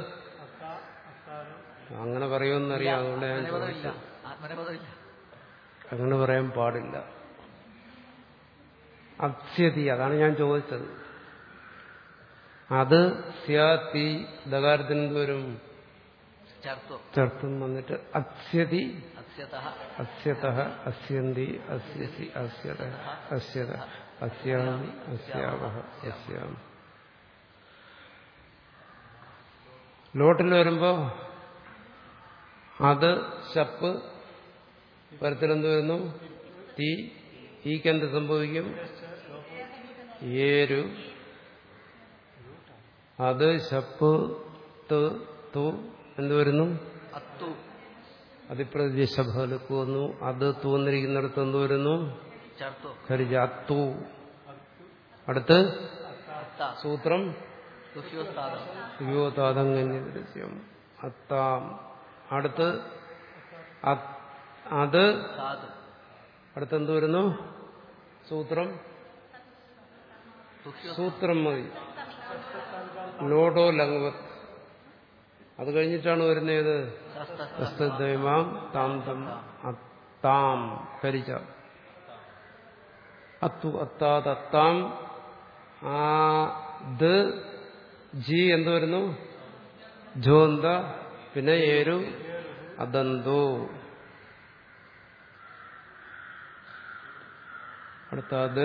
അങ്ങനെ പറയുമെന്നറിയാം അതുകൊണ്ട് ഞാൻ
ആത്മനപദമില്ല
ചോദിച്ചത്
ആത്മനപദമില്ല
അങ്ങനെ പറയാൻ പാടില്ല അസ്യതി അതാണ് ഞാൻ ചോദിച്ചത് അത് സ്യാത്തി ദകാരത്തിന് വരും
ചർത്തു
ചേർത്തും വന്നിട്ട് അസ്യതി
അസ്യത
അസ്യത അസ്യന്തി അസ്യസി അസ്യത അസ്യത അസ്യാമി അസ്യാവഹ അസ്യാമി ലോട്ടിൽ വരുമ്പോ അത് ശപ്പ് പരത്തിലെന്ത് വരുന്നു തീ ഈക്ക് എന്ത് സംഭവിക്കും ഏരു അത് ശപ്പ് ത് തു എന്ത് വരുന്നു
അത്തു
അതിപ്രതി ശബലക്ക് വന്നു അത് തൂന്നിരിക്കുന്നിടത്ത് എന്ത് വരുന്നു
ചർത്തു
ഖരിജ അത്തു അടുത്ത്
അത്ത
സൂത്രം
ദുഹ്യോസ്താദം
യുവതാതങ്ങന്യദൃശ്യം അത്താം അടുത്ത് അത് അത്
സാധു
അടുത്ത് എന്ത് വരുന്നു സൂത്രം
ദുഹ്യോ
സൂത്രം മതി ലോഡോ ലംഘവത് അത് കഴിഞ്ഞിട്ടാണ് വരുന്നത് തസ്തദ്വൈമാം താം തം അത്താം കരിച്ച അത്തു അത്താത് അത്താം ആ ദ് ജി എന്ത് വരുന്നു ജോന്ത പിന്നെ ഏരു അദന്തോ അടുത്ത അത്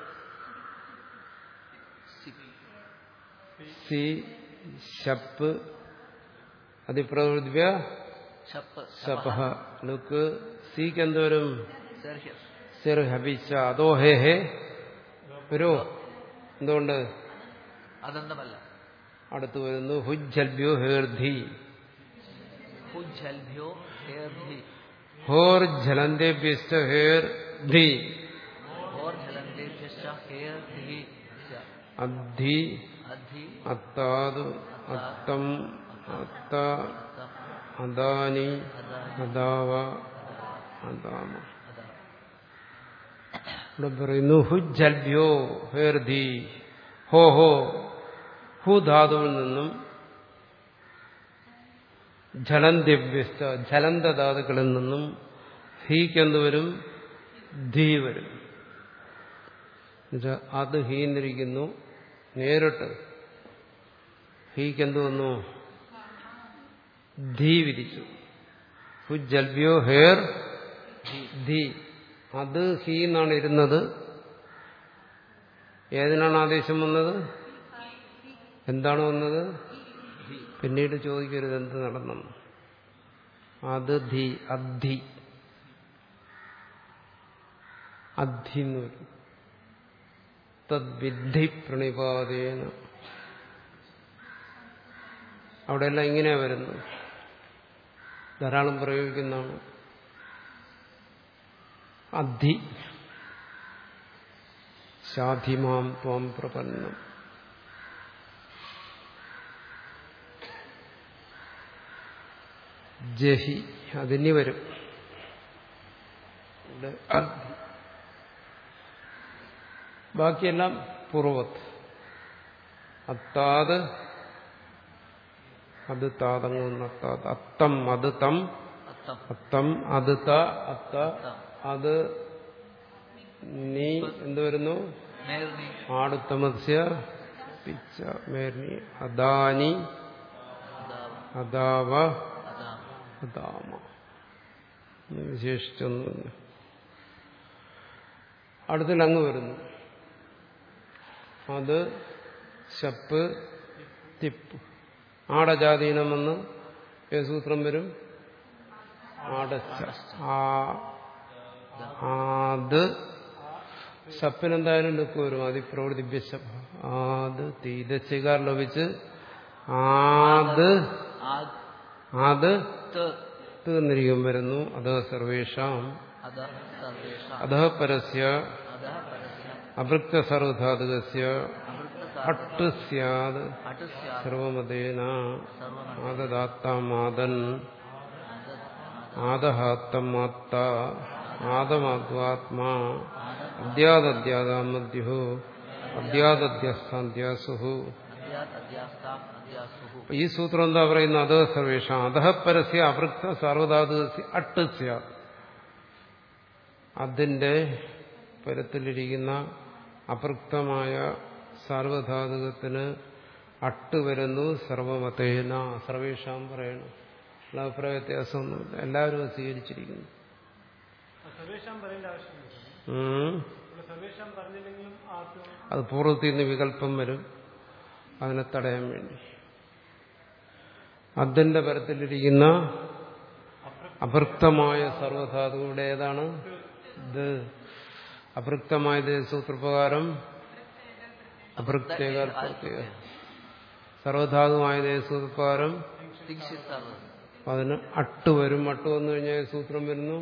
സി ശപ്പ് അതിപ്രവൃദ്ധ്യ
ഷപ്പ്
ശപഹ ലുക്ക് സിക്ക് എന്തോരും
സെർഹ്യം
സിർ ഹബിച്ച അതോ ഹേ ഹേ വരുമോ എന്തുകൊണ്ട്
അദന്തമല്ല
അടുത്ത് വരുന്നു ഹുജ്ജൽബ്യോ ഹേർധി
ഹുജ്ജൽഭ്യോ ഹേർഭി
ഹോർ ജലന്തേഭ്യസ്ത ഹേർ ധി
ഓർ ജലന്തേഭ്യശ്ച ഹേർഭി
അദ്ധി
അധി
അത്താത് അത്തം അത്ത
അത്തം
അദാനി
അദാനി
അദാവ അദാമ
അതാ
ഇവിടെ പറയുന്നു ഹുജ്ജൽഭ്യോ ഹേർധി ഹോ ഹോ ഹു ധാതുവിൽ നിന്നും ജലന്ത്യഭ്യസ്ത ജലന്ത ധാതുക്കളിൽ നിന്നും ഹീക്ക് എന്ത് വരും ധീ വരും എന്നുവെച്ചാ അത് ഹീന്നിരിക്കുന്നു നേരിട്ട് ഹീക്ക് എന്ത് വന്നു ധീ വിധിച്ചു ഹുജ്ജൽഭ്യോ ഹേർ ധി അത് ഹി എന്നാണ് ഇരുന്നത് ഏതിനാണ് ആദേശം വന്നത് എന്താണ് വന്നത് പിന്നീട് ചോദിക്കരുത് എന്ത് നടന്നെന്ന് അത് ധി അദ്ധി അദ്ധി എന്ന് വരും തദ്വിദ്ധി പ്രണിപാതേന അവിടെയെല്ലാം ഇങ്ങനെ വരുന്നു ധാരാളം പ്രയോഗിക്കുന്നതാണ് അദ്ധി ശാധിമാം ത്വം പ്രപന്നം ജഹി അതിന് വരും ഇവിടെ അദ്ധി ബാക്കിയെല്ലാം പൂർവത്ത് അത്താത് അത് താതങ്ങുന്ന അത്താത് അത്തം അത് തം
അത്തം
അത്തം അത് ത അത്ത
അത്തം
അത് നീ എന്ത് വരുന്നു
മേർണി
ആടുത്തമസ്യ പിച്ച മേർണി അദാനി
അതാവ
അദാവ
അതാവ
അദാമ എന്ന് വിശേഷിച്ചൊന്നുമില്ല അടുത്തിൽ അങ്ങ് വരുന്നു അത് ശപ്പ് തിപ്പ് ആടജാതീനമെന്ന് ഏത് സൂത്രം വരും ആടച്ച ആ ആത് ശപ്പിനെന്തായാലും ലുക്ക് വരും അതിപ്രവൃത്തിഭ്യശപ ആത് തീരച്ചികാർ ലഭിച്ച് ആത്
ആ
ആത്
ത
തീർന്നിരിക്കും വരുന്നു അത് സർവേഷാം
അത സർവേഷ
അധ പരസ്യ
അത പരസ്യ
അഭൃക്ത സർവധാതുകസ്യ
അമൃത
അട്ട് സ്യാത്
അട്ട് സ്യാത്
സർവമതേന
സർവമത
ആദദാത്താമാദൻ ആദഹാത്തമാത്ത ആദമാത്വാത്മാ അദ്യാദദ്യാദാമദ്യോ അദ്യാദദ്യസ്ഥാന്ത്യാസുഹു
അദ്യാത് അദ്യാസ്താം അദ്യാസുഹു
ഈ സൂത്രം എന്താ പറയുന്നത് അത് സർവേഷാം അധഃ പരസ്യ അഭൃക്ത സർവധാതുകസ്യ അട്ട് സ്യാത് അതിന്റെ പരത്തിലിരിക്കുന്ന അപൃക്തമായ സാർവധാതുകത്തിന് അട്ട് വരുന്നു സർവമതേന സർവേഷാം പറയണം ഉള്ള അഭിപ്രായ വ്യത്യാസമൊന്നുമില്ല എല്ലാവരും അത് സ്വീകരിച്ചിരിക്കുന്നു
സർവേഷാം പറയേണ്ട ആവശ്യമില്ല
ഉം.
ഇവിടെ സർവേഷാം പറഞ്ഞില്ലെങ്കിലും ആർക്കും
അത് പൂർവ്വത്തിൽ നിന്ന് വികല്പം വരും അതിനെ തടയാൻ വേണ്ടി അതിന്റെ പരത്തിലിരിക്കുന്ന അഭൃക്തമായ സർവധാതുവിടെ ഏതാണ് ഇത് അഭൃക്തമായത് സൂത്രപ്രകാരം അഭൃക്തേക പ്രത്യേക സർവധാതുവായത് സൂത്രപ്രകാരം
തിങ്ഷിത് സർവ
അതിന് അട്ട് വരും അട്ട് വന്നു കഴിഞ്ഞാൽ ഏത് സൂത്രം വരുന്നു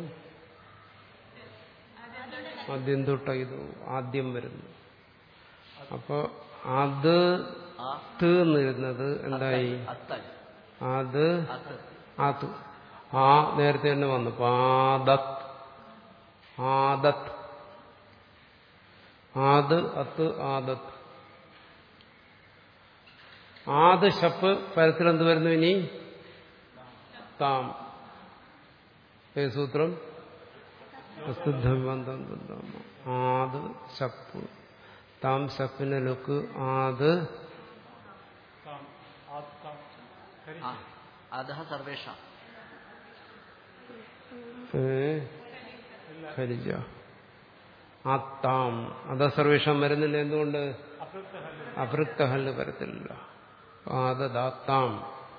ആദ്യം തൊട്ട ഇത് ആദ്യം വരുന്നു അപ്പൊ അത്
ആ
തീർന്നിരുന്നത് എന്തായി
അത്തൽ
അത്
അത്ത്
ആത്ത് ആ നേരത്തെ തന്നെ വന്നു പാദത്ത് ആദത്ത് ആദ് അത്ത് ആദത്ത് ആദ് ശപ്പ് പരത്തിൽ എന്ത് വരുന്നു ഇനി താം ഏത് സൂത്രം പ്രസിദ്ധബന്ധം ആദ് ശപ്പ് താം ശപ്പിന് ലുക്ക് ആദ്
താം ആത്താം ഹരി
ആ അധ സർവേഷ
ഏ, ഖരിജ ആത്താം അത സർവേഷം വരുന്നില്ല എന്തുകൊണ്ട്
അപൃക്ത ഹല്ല്
അഭൃക്ത ഹല്ല് വരത്തില്ല ആദാത്താം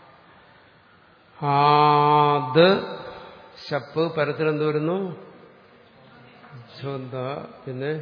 ആദ് ശപ്പ് പരത്തിൽ എന്ത് വരുന്നു ജ്വന്ത പിന്നെ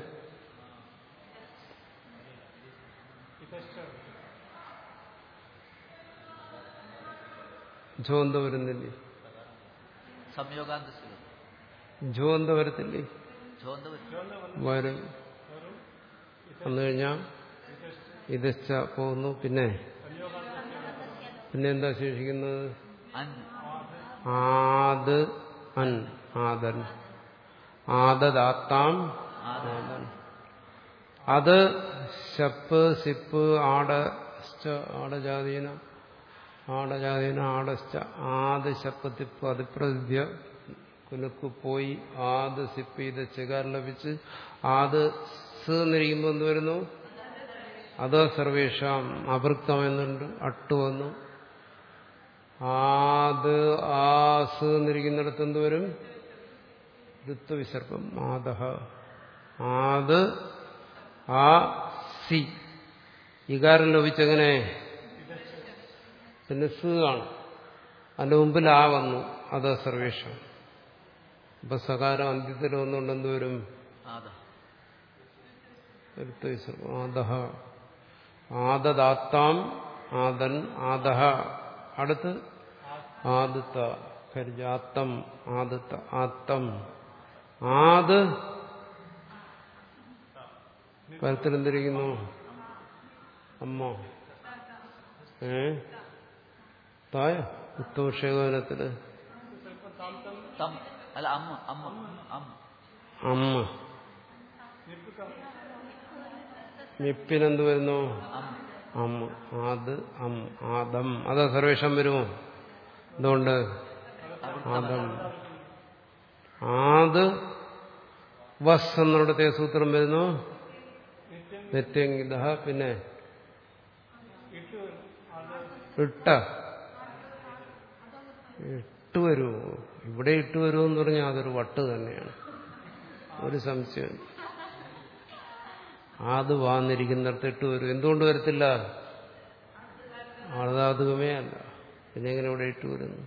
ജ്വന്ത വരുന്നില്ലേ
സംയോഗാന്തസ്യ
ജ്വന്ത വരത്തില്ലേ
ജോന്ത
വരും വന്നു കഴിഞ്ഞാൽ ഇതച്ച പോകുന്നു പിന്നെ പിന്നെ എന്താ ശേഷിക്കുന്നത്
അൻ
ആദ് അൻ ആദൻ ആദദാത്താം ആദൻ അത് ശപ്പ് സിപ്പ് ആട ആടജാതീന ആടജാതീന ആടശ്ച ആദ് ശപ്പ് തിപ്പ് അതിപ്രതിഭ്യ കുലുക്ക് പോയി ആദ് സിപ്പ് ഇത് ചെകാർ ലഭിച്ച് ആദ് സ് എന്നിരിക്കുമ്പോൾ എന്ത് വരുന്നു അത് സർവേഷാം അഭൃക്തം എന്നുണ്ട് അട്ട് വന്നു ആദ് ആസ് എന്നിരിക്കുന്നിടത്ത് എന്ത് വരും ഋത്വവിസർഗം ആദഹ ആദ് ആ സി ഇകാരം ലഭിച്ചെങ്ങനെ പിന്നെ സ് ആണ് അതിന്റെ മുമ്പിൽ ആ വന്നു അത് സർവേഷം അപ്പൊ സകാരം അന്ത്യത്തിൽ വന്നുകൊണ്ട് എന്ത് വരും
ആദ
ഋത്വവിസർഗം ആദഹ ആദദാത്താം ആദൻ ആദഹ അടുത്ത് ആദത്ത കരിജാത്തം ആദത്ത ആത്തം ആദ് പരത്തിലെന്തിരിക്കുന്നു അമ്മ ഏ തായ ഉത്തമക്ഷേകവനത്തില്
തം അല്ല അമ്മ അമ്മ അമ്മ
അമ്മ മിപ്പിനെന്ത് വരുന്നു
അമ്മ
അമ്മ ആദ് അം ആദം അത് സർവേഷം വരുമോ എന്തുകൊണ്ട് ആദം ആദ് വസ് എന്നിടത്തെ സൂത്രം വരുന്നു നിത്യങ്കിത പിന്നെ ഇട്ട ഇട്ട് വരുമോ ഇവിടെ ഇട്ട് വരുമോ എന്ന് പറഞ്ഞാൽ അതൊരു വട്ട് തന്നെയാണ് ഒരു സംശയം ആത് വാന്നിരിക്കുന്നിടത്ത് ഇട്ട് വരും എന്തുകൊണ്ട് വരത്തില്ല ആളതാതുകമേ അല്ല പിന്നെ എങ്ങനെ ഇവിടെ ഇട്ട് വരുന്നു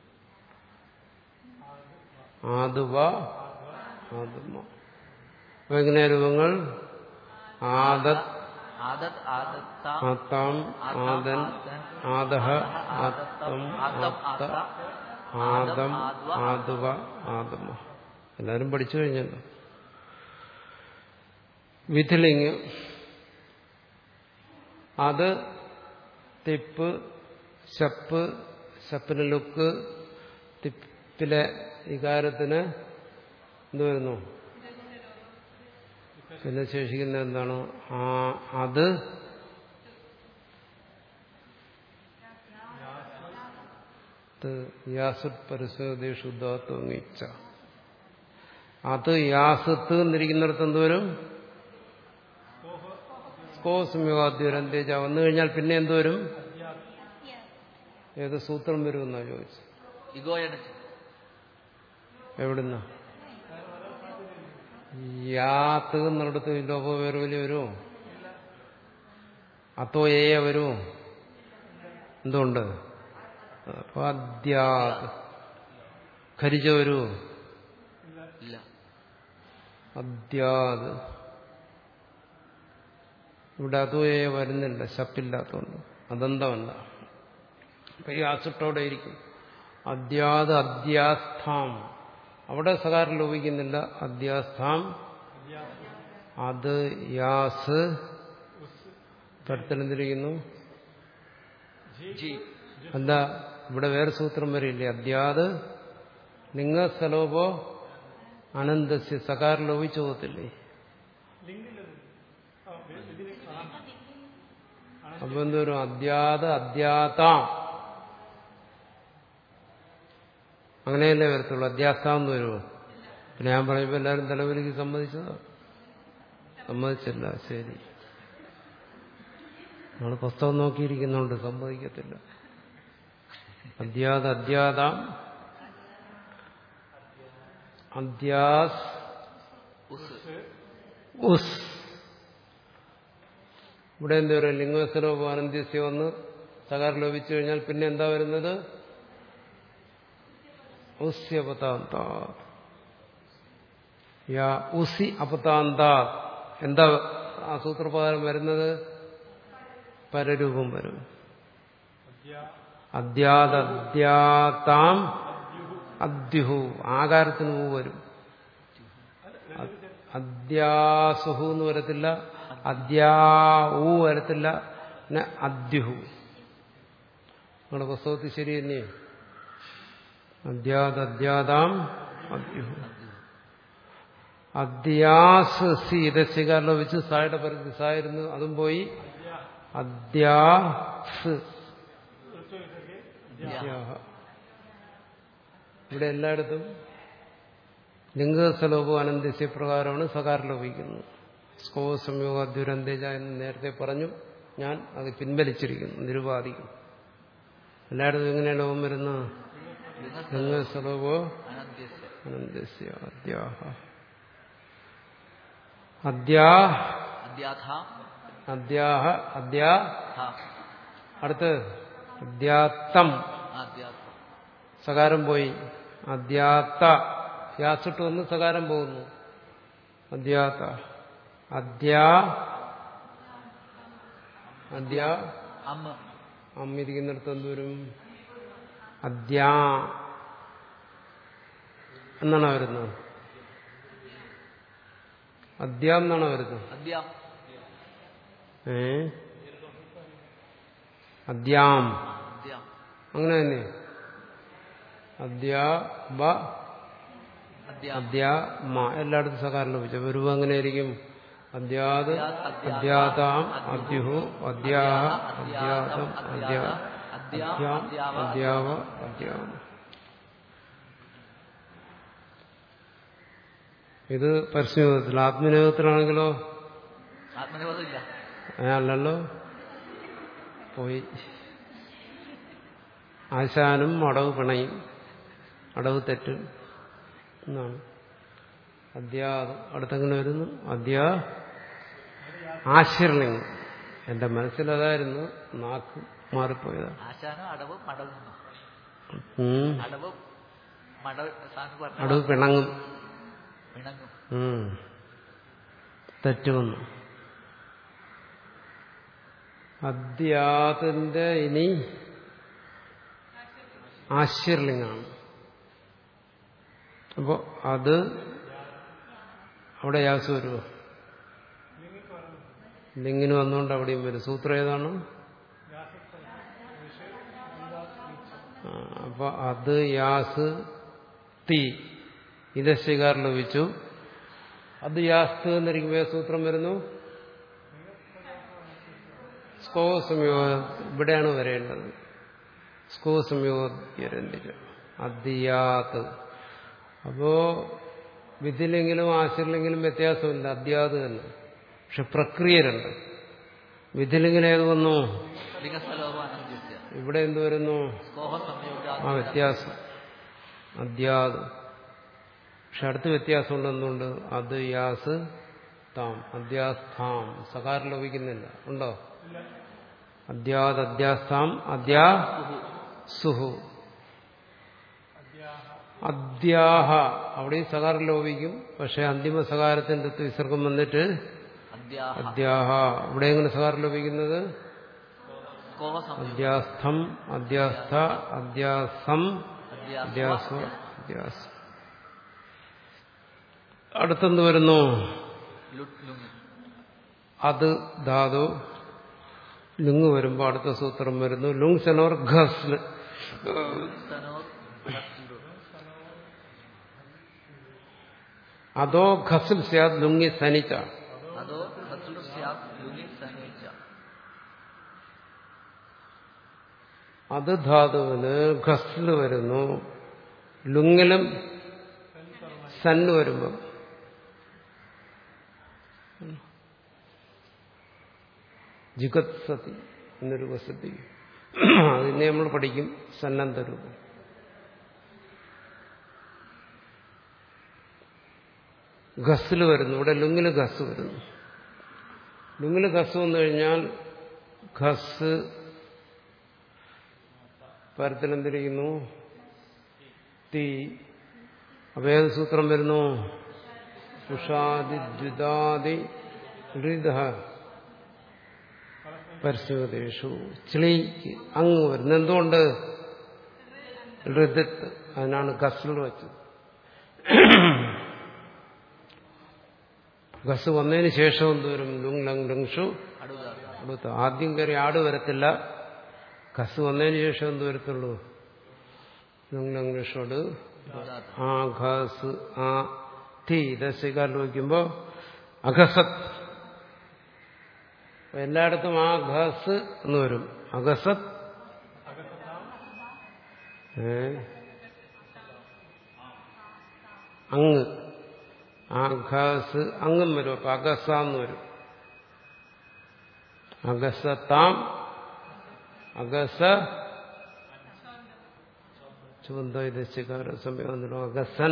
ആതുവ ആതുമ അപ്പൊ എങ്ങനെയാ രൂപങ്ങൾ ആദത്
ആദത് ആദത്ത
ആത്താം ആദൻ ആദഹ ആത്തം ആത്ത ആദം ആദുവ ആദമ എല്ലാരും പഠിച്ചു കഴിഞ്ഞല്ലോ വിധിലിംഗ് അത് തിപ്പ് ശപ്പ് ശപ്പിന് ലുക്ക് തിപ്പിലെ വികാരത്തിന് എന്ത് വരുന്നു പിന്നെ ശേഷിക്കുന്ന എന്താണ് ആ അത് യാസുത് പരിശോധേഷു ഉദാത്വങ്ങിച്ച അത് യാസത്ത് എന്നിരിക്കുന്നിടത്ത് എന്തുവരും സ്കോസ്മ്യോദ്യുരന്തേജ വന്നു കഴിഞ്ഞാൽ പിന്നെ എന്തുവരും ഏത് സൂത്രം വരുമെന്നാ ചോദിച്ചു
ഇഗോയുടെ
എവിടുന്ന യാത്ത് എന്നിടത്ത് ലോപോ വേറെ വലിയ വരുമോ അത്തോ ഏ വരുമോ എന്തുകൊണ്ട് അപ്പൊ അദ്യാത് ഖരിജ വരുമോ
ഇല്ല
അദ്യാത് ഇവിടെ അതുവേ വരുന്നില്ല ശപ്പില്ലാത്തതുകൊണ്ട് അദന്തമല്ല അപ്പൊ ഈ ആസുട്ടോടെ ഇരിക്കും അദ്യാത് അദ്യാസ്ഥാം അവിടെ സകാരം ലോപിക്കുന്നില്ല അദ്യാസ്ഥാം അത് യാസ് തരത്തിലെന്തിരിക്കുന്നു
ജി
അല്ല ഇവിടെ വേറെ സൂത്രം വരില്ലേ അദ്യാത് നിങ്ങ സ്ഥലോപോ അനന്തസ്യ സകാരം ലോപിച്ചു പോകത്തില്ലേ അപ്പൊ എന്തോരും അദ്യാത് അദ്യാതാം അങ്ങനെയല്ലേ വരത്തുള്ളൂ അധ്യാസ്ഥാം എന്ന് വരുമോ പിന്നെ ഞാൻ പറയുമ്പോ എല്ലാവരും തലവലിക്ക് സമ്മതിച്ചതോ സമ്മതിച്ചില്ല ശരി നമ്മൾ പുസ്തകം നോക്കിയിരിക്കുന്നുണ്ട് സമ്മതിക്കത്തില്ല അധ്യാത അധ്യാതാം അധ്യാസ്
ഉസ്
ഉസ് ഇവിടെ എന്താ പറയുക ലിംഗസ്വരൂപ അനന്ത്യസ്യ വന്ന് സകാരം ലോപിച്ചു കഴിഞ്ഞാൽ പിന്നെ എന്താ വരുന്നത് ഉസ്യ അപതാന്ത യാ ഉസി അപതാന്ത എന്താ ആ സൂത്രപ്രകാരം വരുന്നത് പരരൂപം വരും അദ്യാതദ്യാതാം അദ്യുഹു ആകാരത്തിന് മൂ വരും അദ്യാസുഹു എന്ന് വരത്തില്ല അദ്യാഊ വരത്തില്ല പിന്നെ അദ്യുഹു നിങ്ങളുടെ പുസ്തകത്തിൽ ശരി തന്നെ അദ്യാതദ്യാതാം അദ്യുഹു അദ്യാസ് സി ഇതസ്യകാരം ലഭിച്ച് സായുടെ പരിധി സായിരുന്നു അതും പോയി അദ്യാസ് അദ്യാഹ. ഇവിടെ എല്ലായിടത്തും ലിംഗസ്വലോപോ അനന്ത്യസ്യ പ്രകാരമാണ് സകാരം ലഭിക്കുന്നത് സ്കോ സംയോഗ ദുരന്തേജ എന്ന് നേരത്തെ പറഞ്ഞു ഞാൻ അത് പിൻവലിച്ചിരിക്കുന്നു നിരുപാധിക്കും എല്ലായിടത്തും എങ്ങനെയാണ് ലോകം വരുന്നത് ലിംഗസ്വലോപോ
അനന്ത്യസ്യ
അനന്ത്യസ്യ അദ്യാഹ അദ്യാ
അദ്യാഥ
അദ്യാഹ അദ്യാ
ഥ
അടുത്ത് അദ്യാത്തം
അദ്യാഥ
സകാരം പോയി അദ്യാത്ത യാസിട്ട് വന്ന് സകാരം പോകുന്നു അദ്യാത്ത അദ്യാ അദ്യാ
അമ്മ
അമ്മിരിക്കുന്നിടത്ത് എന്തുവരും അദ്യാ എന്നാണ് വരുന്നത് അദ്യാം എന്നാണ് വരുന്നത്
അദ്യാം
ഏ അദ്യാം
അദ്യാം
അങ്ങനെ തന്നെ അദ്യാ ബ
അദ്യാം
അദ്യാ മ എല്ലായിടത്തും സകാരം ലഭിച്ചു വരുമ്പോ എങ്ങനെയായിരിക്കും അദ്യാത് അദ്യാതാം അദ്യുഹു അദ്യാഹ അദ്യാതം അദ്യാ അദ്യാം അദ്യാവ അദ്യാവ ഇത് പരസ്യയോഗത്തിൽ ആത്മനിയോഗത്തിലാണെങ്കിലോ
ആത്മനിബോധം ഇല്ല
ഏ, അല്ലല്ലോ പോയി ആശാനും അടവ് പിണയും അടവ് തെറ്റും എന്നാണ് അദ്യാ അടുത്തെങ്ങനെ വരുന്നു അദ്യാ ആശീർലിംഗം എന്റെ മനസ്സിലതായിരുന്നു നാക്ക് മാറിപ്പോയതാണ്
ആശാനും അടവും മടവും
ഉം.
അടവും മട സാധനം പറഞ്ഞ
അടവ് പിണങ്ങും
പിണങ്ങും
ഉം. തെറ്റുവന്നു അദ്യാത്തിന്റെ ഇനി ആശീർലിംഗാണ് അപ്പോ അത് അവിടെ യാസ് വരുമോ ലിംഗിന് വന്നുകൊണ്ട് അവിടെയും വരും സൂത്രം ഏതാണ് ആ, അപ്പൊ അത് യാസ് തീ ഇത് സ്വീകാരം ലഭിച്ചു അത് യാസ്ത് എന്നിരിക്കുമ്പോൾ സൂത്രം വരുന്നു സ്കോ സംയോഗ ഇവിടെയാണ് വരേണ്ടത് സ്കോ സംയോഗരണ്ടില് അദ്യാത്ത് അപ്പോ വിധിലെങ്കിലും ആശിറിലെങ്കിലും വ്യത്യാസമില്ല അദ്യാത് തന്നെ പക്ഷെ പ്രക്രിയ രണ്ട് വിധിലെങ്കിലും ഏത് വന്നു
ലിംഗസ്ഥലോപം അനന്തിസ്യ
ഇവിടെ എന്ത് വരുന്നു
സ്കോഹം സംയോഗ
ആ വ്യത്യാസം അദ്യാത് പക്ഷെ അടുത്ത വ്യത്യാസം ഉണ്ടെന്നുണ്ട് അത് യാസ് താം അദ്യാസ്ഥാം സകാരം ലഭിക്കുന്നില്ല ഉണ്ടോ അദ്യാത് അദ്യാസ്ഥാം അദ്യാ സുഹു അദ്യാഹ അവിടെയും സകാരം ലോപിക്കും പക്ഷെ അന്തിമ സകാരത്തിന്റെ വിസർഗം വന്നിട്ട്
അദ്യാഹ
അദ്യാഹ ഇവിടെ എങ്ങനെ സകാരം ലഭിക്കുന്നത്
സ്കോഹ സംയോഗ
അദ്യാസ്ഥം അദ്യാസ്ഥ അദ്യാസം
അദ്യാസ്വ
അധ്യാസം അധ്യാസം അടുത്തെന്ത് വരുന്നു
ലുട്ട് ലുങ്
അത് ധാതു ലുങ് വരുമ്പോ അടുത്ത സൂത്രം വരുന്നു ലുങ് സെനോർ ഘസ്
സനോർ ഘസ്ലു.
അതോ ഘസിൽ സ്യാദ് ലുങ്ങി സനിച്ച
അതോ ഘസ്ലു സ്യാത് ലുങ്ങി സനീച്ച
അത് ധാതുവിന് ഘസിൽ വരുന്നു ലുങ്ങിലും സന്ന് വരുമ്പം ജിഗത് സതി എന്നൊരു വസതി അതിനെ നമ്മൾ പഠിക്കും സന്നദ്ധരൂപം ഗസ്സിൽ വരുന്നു ഇവിടെ ലുങ്ങിൽ ഗസ് വരുന്നു ലുങ്ങിൽ ഗസ് വന്നു കഴിഞ്ഞാൽ ഘസ് പരത്തിലെന്തിരിക്കുന്നു തീ അപ്പൊ ഏത് സൂത്രം വരുന്നു ഉഷാദി ദ്വിതാദി ഋത പരസ്യദേശു ചിളിക്ക് അങ്ങ് വരുന്നു എന്തുകൊണ്ട് ഋതത്ത് അതിനാണ് ഗസിൽ വെച്ചത് ഗസ് വന്നതിന് ശേഷം എന്തോരും ലുങ് ലങ് ലങ്ഷു
അടുക
അടുത്ത ആദ്യം കയറി ആട് വരത്തില്ല കസ് വന്നതിന് ശേഷം എന്ത് വരത്തുള്ളൂ ലുങ് ലങ് ലങ്ഷോട് ആ ഘസ് ആ തീ ദശകാരിൽ വയ്ക്കുമ്പോ അഘസത് അപ്പൊ എല്ലായിടത്തും ആ ഘസ് എന്ന് വരും അഗസത് ഏ അങ്ങ് ആ ഘസ് അങ്ങും വരും അപ്പൊ അഗസ എന്ന് വരും അഗസത്താം അഗസ ചുവന്തകാര സമയം അഗസൻ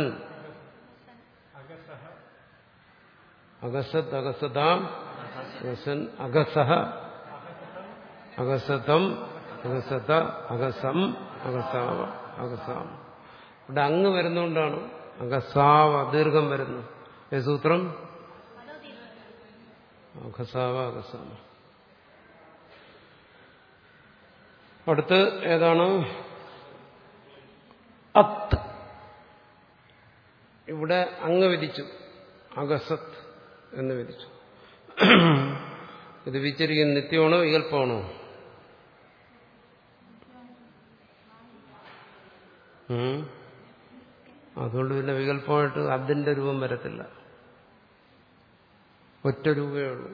അഗസത് അഗസതാം അഗസൻ അഗസഹ അഗസതം അഗസത അഗസം അഗസാവ അഗസാം ഇവിടെ അങ്ങ് വരുന്നോണ്ടാണ് അഗസാവ ദീർഘം വരുന്നു ഏ സൂത്രം അഗസാവ അഗസാമ അടുത്ത് ഏതാണ് അത്ത് ഇവിടെ അങ്ങ് വിധിച്ചു അഗസത്ത് എന്ന് വിധിച്ചു ഇത് വിചരിക്കുന്ന നിത്യമാണോ വികല്പമാണോ ഉം. അതുകൊണ്ട് പിന്നെ വികല്പമായിട്ട് അതിന്റെ രൂപം വരത്തില്ല ഒറ്റ രൂപയേ ഉള്ളൂ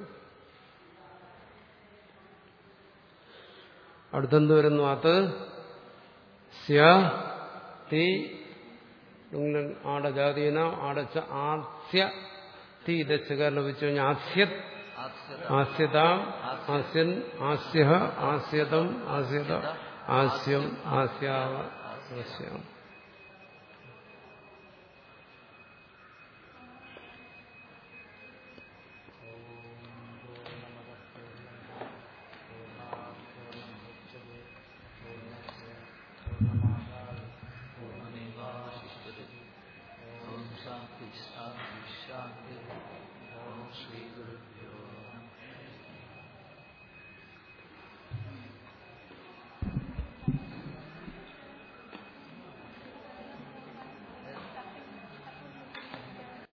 അടുത്തെന്ത് വരുന്നു അത് സ്യ തീ ആടജാതീന ആടച്ച ആസ്യ തീ ദശകാരം ലഭിച്ചു കഴിഞ്ഞാൽ ആസ്യത്
ആസ്യത
ആസ്യതാം ആസ്യൻ ആസ്യ ആസ്യതം ആസ്യത ആസ്യം ആസ്യാവ ആസ്യം